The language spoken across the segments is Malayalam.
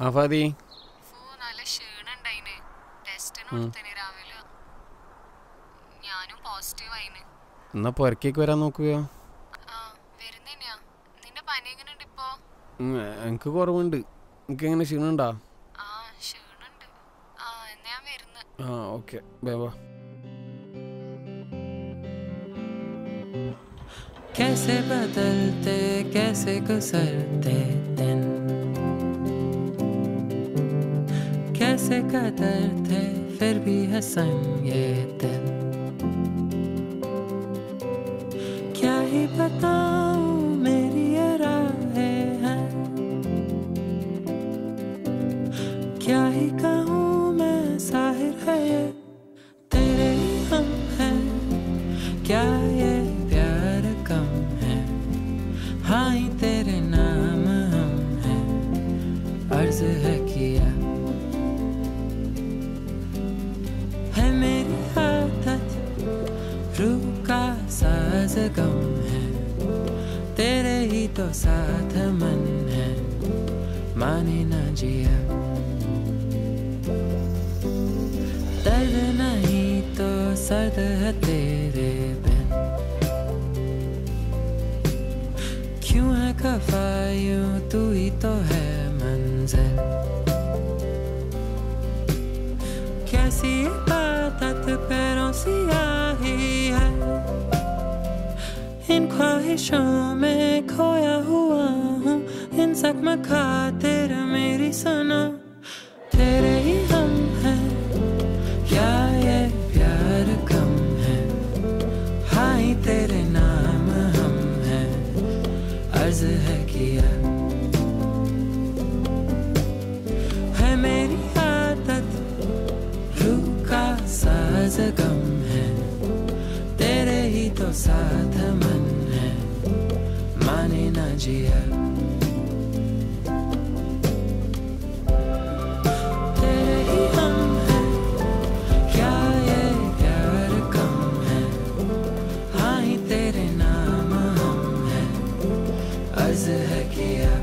ആ ഫാദി ഫൂ നല്ല ക്ഷീണുണ്ടായിന് ടെസ്റ്റിന് കൊടുത്തേന് രാവിലെ ഞാനും പോസിറ്റീവ് ആയിന് എന്നാ പുറക്കേക്ക് വരാൻ നോക്കുകയോ ആ വരുന്നേനെയാ നിന്റെ പനി എങ്ങനെയുണ്ട് ഇപ്പോ ഉം, എനിക്ക് കുറവുണ്ട് എനിക്ക് എങ്ങനെ ക്ഷീണുണ്ടാ ആ ക്ഷീണുണ്ട് ആ എന്നാ ഞാൻ വരുന്നു ആ ഓക്കെ ബേബാ कैसे बदलते कैसे गुजरते दिन कैसे कदर थे फिर भी हसन ये दिन क्या ही बताऊं मेरी ये राहें हैं क्या ही कहूँ मैं साहिर है ये तेरे ही हम हैं क्या ये प्यार कम है हाँ ही तेरे नाम हम हैं अर्ज है किया है मेरी आदत रूह का साज गम है तेरे ही तो साथ मन है माने ना जिया दर्द नहीं तो सद है तेरे बिन क्यों है खफा यूं तू ही तो है मंजिल कैसी आदत पैरों से आई है इन ख्वाहिशों में खोया हुआ हूँ इन जख्म खातिर मेरी सुनो तेरे ही हम हैं क्या ये प्यार कम है हाँ ही तेरे नाम हम हैं अर्ज है किया है मेरी आदत रूह का साज गम है तेरे ही तो साथ मन है माने ना जिया तेरे ही हम हैं क्या ये प्यार कम है हाँ ही तेरे नाम हम हैं अर्ज है किया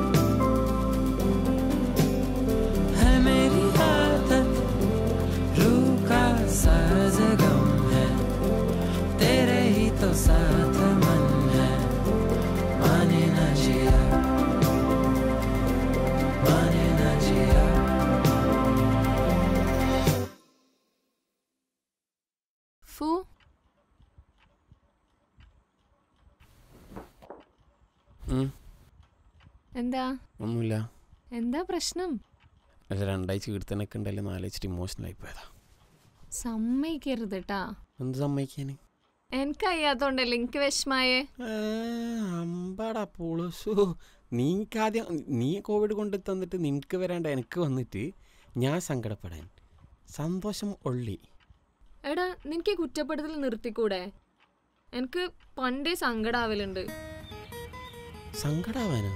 है मेरी आदत रूह का साज गम है तेरे ही तो साथ मन है माने ना जिया माने ना जिया ഫൂ ഉം, എന്താ ഒന്നുമില്ല എന്താ പ്രശ്നം അല്ല രണ്ടാഴ്ച വീട്ടിൽ ഉണ്ടല്ലോ നാലോചിച്ചിട്ട് ഇമോഷണൽ ആയി പോയതാ സമ്മതിക്കരുത് കേട്ടാ എന്ത് സമ്മതിക്കാന് എനിക്ക് അയ്യാത്തോണ്ടല്ലേ എനിക്ക് വിഷമായേ ഏ, അമ്പാടാ പൊളുസു നീക്കാദ്യം നീ കോവിഡ് കൊണ്ട് തന്നിട്ട് നിനക്ക് വരാണ്ട് എനിക്ക് വന്നിട്ട് ഞാൻ സങ്കടപ്പെടാൻ സന്തോഷം ഒള്ളി എടാ നിനക്ക് ഈ കുറ്റപ്പെടുത്തൽ നിർത്തിക്കൂടെ എനിക്ക് പണ്ടേ സങ്കടാവലുണ്ട് സങ്കടാവാനോ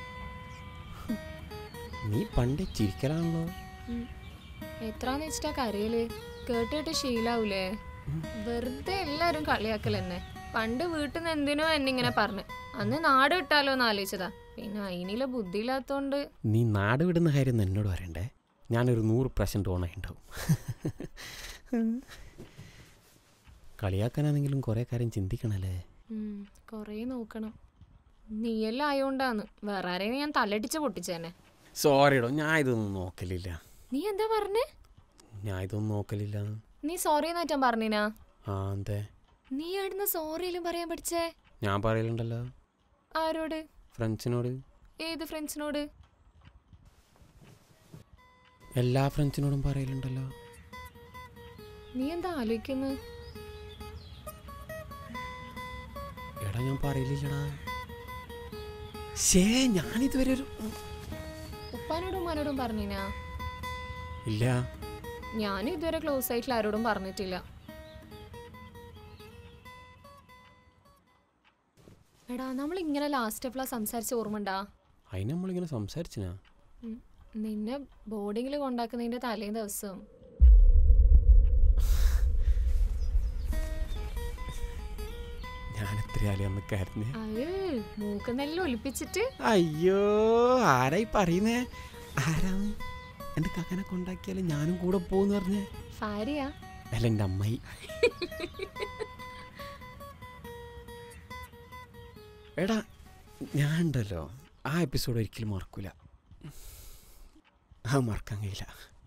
നീ പണ്ടേ ചിരിക്കലാണല്ലോ എത്രാന്ന് വെച്ചിട്ടാ കരയല് കേട്ടിട്ട് ശീലാവൂലേ വെറുതെ എല്ലാരും കളിയാക്കൽ എന്നെ പണ്ട് വീട്ടിൽ നിന്ന് എന്തിനോ എന്നെ ഇങ്ങനെ പറഞ്ഞു അന്ന് നാട് വിട്ടാലോ എന്ന് ആലോചിച്ചതാ പിന്നെ അതിനിലെ ബുദ്ധിയില്ലാത്തോണ്ട് നീ നാട് വിടുന്ന കാര്യം എന്നോട് പറയണ്ടേ ഞാനൊരു നൂറ് പെർസെൻറ്റ് ഓണായി ഉണ്ടാവും കളിയാക്കാനാണെങ്കിലും കുറേ കാര്യം ചിന്തിക്കണല്ലേ ഉം, കൊറേ നോക്കണം നീയെല്ലാം ആയോണ്ടാന്ന് വേറെ ആരെയും ഞാൻ തലടിച്ച് പൊട്ടിച്ചേനെ സോറിടോ ഞാൻ ഇതൊന്നും നോക്കലില്ല നീ എന്താ പറഞ്ഞേ ഞാൻ ഇതൊന്നും നോക്കലില്ല നീ സോറി എന്നാറ്റാൻ പറഞ്ഞിനാ ആ എന്തേ നീ എവിടുന്ന് സോറിയിലും പറയാൻ പഠിച്ചേ ഞാൻ പറയലുണ്ടല്ലോ ആരോട് ഫ്രണ്ട്സിനോട് ഏത് ഫ്രണ്ട്സിനോട് എല്ലാ ഫ്രണ്ട്സിനോടും പറയലുണ്ടല്ലോ നീ എന്താ ആലോചിക്കുന്നു എടാ ഞാൻ പറയലില്ലടാ ശേ ഞാനിതുവരെ ഒരു ഉപ്പാനോടും ഉമ്മാനോടും പറഞ്ഞിനാ ഇല്ല ഞാനും ഇതുവരെ ക്ലോസ് ആയിട്ടുള്ള ആരോടും പറഞ്ഞിട്ടില്ല എടാ നമ്മൾ ഇങ്ങനെ ലാസ്റ്റ് എപ്പോഴാ സംസാരിച്ച ഓർമ്മണ്ടാ അതിന് നമ്മളിങ്ങനെ സംസാരിച്ചിനാ ഉം. നിന്നെ ബോർഡിങ്ങിൽ കൊണ്ടാക്കുന്നതിന്റെ തലേ ദിവസം ഞാൻ എത്ര ആലേ അന്ന് കരഞ്ഞേ അത് മൂക്കെന്നെല്ലാം ഒലിപ്പിച്ചിട്ട് അയ്യോ ആരായി പറയുന്നേ ആരാണ് എൻ്റെ കാക്കനെ കൊണ്ടാക്കിയാൽ ഞാനും കൂടെ പോകുമെന്ന് പറഞ്ഞേ ഫാരിയാ അല്ല എൻ്റെ അമ്മായി എടാ ഞാൻ ഉണ്ടല്ലോ ആ എപ്പിസോഡ് ഒരിക്കലും മറക്കൂല ആ മറക്കാൻ കഴിയില്ല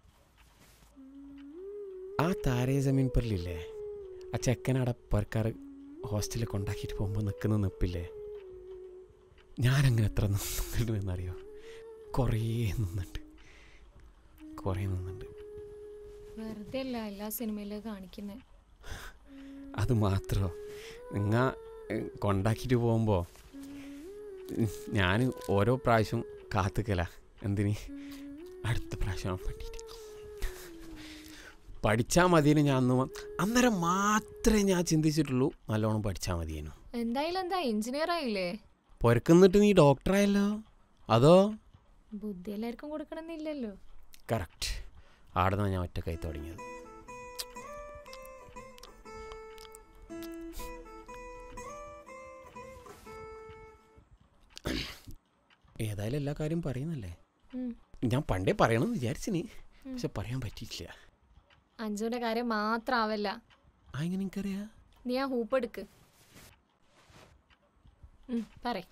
ആ താരേ ജമീൻ പറിലില്ലേ ആ ചെക്കനവിടെ പേർക്കാർ ഹോസ്റ്റലിൽ കൊണ്ടാക്കിയിട്ട് പോകുമ്പോൾ നിൽക്കുന്ന നിപ്പില്ലേ ഞാനങ്ങനെ എത്ര നിന്നിട്ടുണ്ടെന്നറിയോ കുറേ നിന്നുണ്ട് കുറേ നിന്നുണ്ട് വെറുതെ അല്ല എല്ലാ സിനിമയിലും കാണിക്കുന്നത് അത് മാത്രമോ നിങ്ങ കൊണ്ടാക്കിയിട്ട് പോകുമ്പോൾ ഞാൻ ഓരോ പ്രാവശ്യം കാത്തുക്കല എന്തിന് അടുത്ത പ്രാവശ്യം വേണ്ടിയിട്ട് പഠിച്ചാൽ മതിയെന്ന് ഞാൻ അന്ന് മ- അന്നേരം മാത്രമേ ഞാൻ ചിന്തിച്ചിട്ടുള്ളൂ നല്ലോണം പഠിച്ചാൽ മതിയേനു എന്തായാലും എന്താ എഞ്ചിനീയർ ആയില്ലേ പൊരക്കുന്നിട്ട് നീ ഡോക്ടറായല്ലോ അതോ ബുദ്ധി എല്ലാവർക്കും കൊടുക്കണമെന്നില്ലല്ലോ കറക്റ്റ് ആടെ നിന്നാണ് ഞാൻ ഒറ്റ കൈ തുടങ്ങിയത് ഏതായാലും എല്ലാ കാര്യം പറയുന്നല്ലേ ഉം. ഞാൻ പണ്ടേ പറയണമെന്ന് വിചാരിച്ചിന് പക്ഷെ പറയാൻ പറ്റിയിട്ടില്ല അഞ്ജുവിന്റെ കാര്യം മാത്രം ആവല്ല ആ എങ്ങനെ എനിക്കറിയാ നീ ആ ഹൂപ്പ് എടുക്ക് ഉം, പറയ്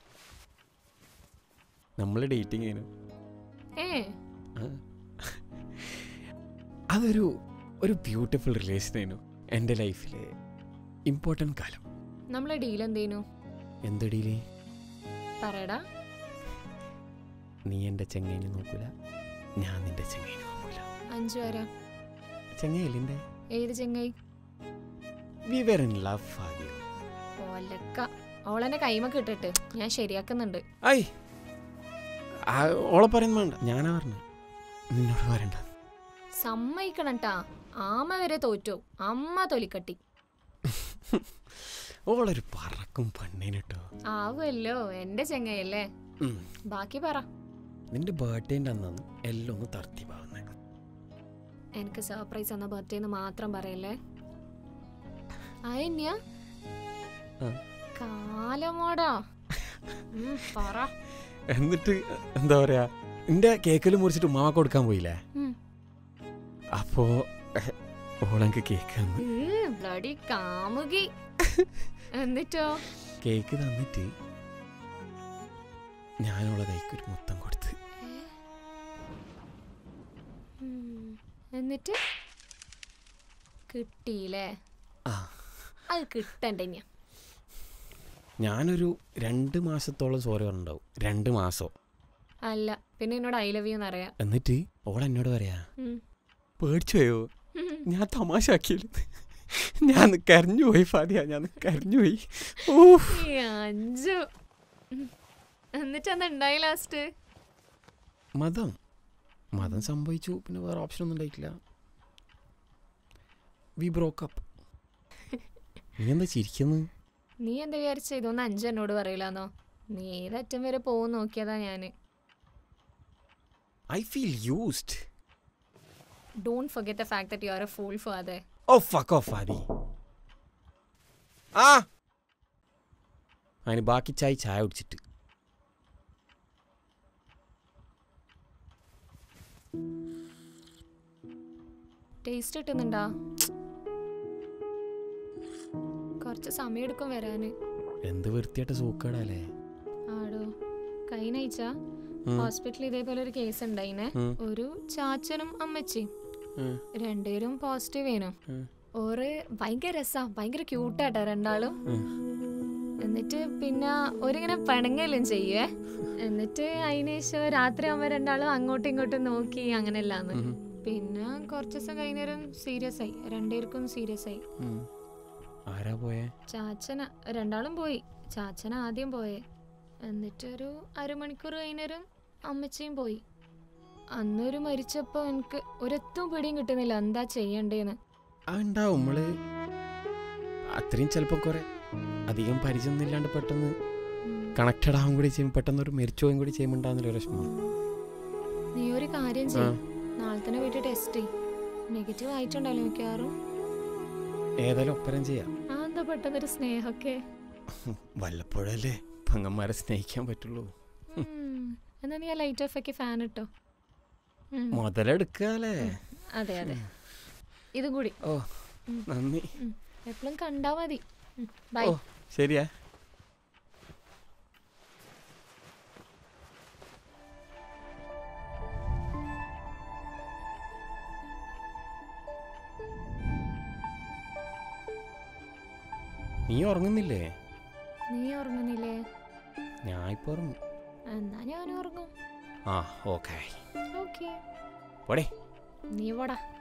നമ്മൾ ഡേറ്റിംഗ് ചെയ്യുന്നു ഏ ആ. അതൊരു ഒരു ബ്യൂട്ടിഫുൾ റിലേഷൻ ആയിരുന്നു എൻ്റെ ലൈഫിലെ ഇമ്പോർട്ടൻ്റ് കാലം നമ്മളെ ഡീൽ എന്തേനു എന്തടിയിലേ പറയടാ നീ എൻ്റെ ചെങ്ങൈനെ നോക്കൂല ഞാൻ നിന്റെ ചെങ്ങൈനെ നോക്കൂല അഞ്ചു വരാ ചെങ്ങൈലിൻ്റെ ഏത് ചെങ്ങായി വി വെർ ഇൻ ലവ് ആദ്യം ഒലക്ക ഓളെന്നെ കൈമൊക്കെ ഇട്ടിട്ട് ഞാൻ ശരിയാക്കുന്നുണ്ട് ഐ ആ, ഓളെ പറയുന്ന വേണ്ട ഞാനാ പറഞ്ഞു നിന്നോട് പറയണ്ട സമ്മതിക്കണം ട്ടാ ആമ വരെ തോറ്റു അമ്മ തൊലിക്കട്ടി ഓളൊരു പറക്കും പെണ്ണിനിട്ടോ ആവുമല്ലോ എന്റെ ചെങ്ങയല്ലേ ബാക്കി പറ നിന്റെ ബർത്ത്ഡേൻ്റെ അന്നാണ് എല്ലാം ഒന്ന് തർത്തിപ്പാവുന്നത് എനിക്ക് സർപ്രൈസ് എന്ന ബർത്ത്ഡേന്ന് മാത്രം പറയല്ലേ അയന്യ ആ. കാലമോടാ ഉം, പറ എന്നിട്ട് എന്താ പറയാ നിന്റെ കേക്കിൽ മുറിച്ചിട്ട് ഉമ്മാമ കൊടുക്കാൻ പോയില്ലേ ഉം. അപ്പോ എഹ്, ഓളെനിക്ക് കേക്ക് തന്നു ഉം, bloody കാമുകി എന്നിട്ടോ കേക്ക് തന്നിട്ട് ഞാനോളെ കൈക്കൊരു മുത്തം കൊടുത്ത് ഉം, എന്നിട്ട് കിട്ടിയില്ലേ ആ അത് കിട്ടണ്ടേ ഞാൻ ഞാനൊരു രണ്ട് മാസത്തോളം സോറി പറഞ്ഞിട്ടുണ്ടാവും രണ്ട് മാസം അല്ല പിന്നെ എന്നോട് ഐ ലവ് യു എന്നറിയാം എന്നിട്ട് ഓൾ എന്നോട് പറയാ ഉം. പേടിച്ചു പോയോ ഞാൻ തമാശ ആക്കിയില്ല ഞാൻ കരഞ്ഞു പോയി ഫാദിയ ഞാൻ കരഞ്ഞു പോയി ഊഫ്. ഈ അഞ്ചു ഉം. എന്നിട്ട് എന്താ ഉണ്ടായി ലാസ്റ്റ് മതം മതം സംഭവിച്ചു പിന്നെ വേറെ ഓപ്ഷൻ ഒന്നും ഉണ്ടായിട്ടില്ല വി ബ്രോക്കപ്പ് നീ എന്താ ചിരിക്കുന്നത് നീ എന്താ വിചാരിച്ച ഇതൊന്നും അഞ്ചു എന്നോട് പറയില്ലാന്നോ നീ ഏതറ്റം വരെ പോകും നോക്കിയതാ ഞാന് I feel used don't forget the fact that you are a fool father oh fuck off Aadi ആ അതിന് ബാക്കി ചായ ചായ കുടിച്ചിട്ട് ടേസ്റ്റ് കിട്ടുന്നുണ്ടാ കുറച്ച് സമയം എടുക്കും വരാന് എന്ത് വൃത്തിയായിട്ട് സൂക്കേടല്ലേ ആടോ കൈ നയിച്ച ഹോസ്പിറ്റലിൽ ഇതേപോലെ ഒരു കേസ് ഉണ്ടായിനെ ഉം. ഒരു ചാച്ചനും അമ്മച്ചിയും ഉം. രണ്ടുപേരും പോസിറ്റീവ് ആയിരുന്നു ഉം. ഓറ് ഭയങ്കര രസാ ഭയങ്കര ക്യൂട്ടാട്ടാ രണ്ടാളും എന്നിട്ട് പിന്നെ ഒരിങ്ങനെ പിണങ്ങലും ചെയ്യുവേ എന്നിട്ട് അതിന് ശേഷം രാത്രി ആകുമ്പോൾ രണ്ടാളും അങ്ങോട്ടും ഇങ്ങോട്ടും നോക്കി അങ്ങനെയല്ലാന്ന് പിന്നെ കുറച്ച് ദിവസം കഴിഞ്ഞേരം സീരിയസ് ആയി രണ്ടുപേർക്കും സീരിയസ് ആയി ഉം. ആരാ പോയേ ചാച്ചന രണ്ടാളും പോയി ചാച്ചന ആദ്യം പോയേ എന്നിട്ട് ഒരു അരമണിക്കൂർ കഴിഞ്ഞേരം അമ്മച്ചിയും പോയി അന്നൊരു മരിച്ചപ്പോൾ എനിക്ക് ഒരെത്തും പിടിയും കിട്ടുന്നില്ല എന്താ ചെയ്യണ്ടേന്ന് അതുണ്ടാവും നമ്മള് അത്രയും ചിലപ്പോൾ കുറെ അധികം പരിചയമൊന്നും ഇല്ലാണ്ട് പെട്ടെന്ന് കണക്റ്റഡ് ആവും കൂടി ചെയ്യും പെട്ടെന്ന് ഒരു മരിച്ചു പോയും കൂടി ചെയ്യുമ്പോൾ ഉണ്ടാകുന്നൊരു വിഷമം നീ ഒരു കാര്യം ചെയ്യും നാളെ തന്നെ പോയിട്ട് ടെസ്റ്റ് ചെയ്യും നെഗറ്റീവ് ആയിട്ടുണ്ടല്ലോ മിക്കവാറും ഏതായാലും ഒപ്പരം ചെയ്യാം ആ എന്താ പെട്ടെന്നൊരു സ്നേഹമൊക്കെ വല്ലപ്പോഴല്ലേ പെങ്ങന്മാരെ സ്നേഹിക്കാൻ പറ്റുള്ളൂ ഉം. എന്നാ നീ ആ ലൈറ്റ് ഓഫ് ആക്കി ഫാൻ ഇട്ടോ ഉം. മുതലെടുക്കാല്ലേ അതെ അതെ ഇതും കൂടി ഓ നന്ദി എപ്പോഴും കണ്ടാ മതി ബൈ ഓ ശരിയാ നീ ഉറങ്ങുന്നില്ലേ നീ ഉറങ്ങുന്നില്ലേ ഞാൻ ഇപ്പൊ ഉറങ്ങും എന്നാ ഞാൻ ഉറങ്ങും ആ ഓക്കെ ഓക്കെ പോടേ നീ പോടാ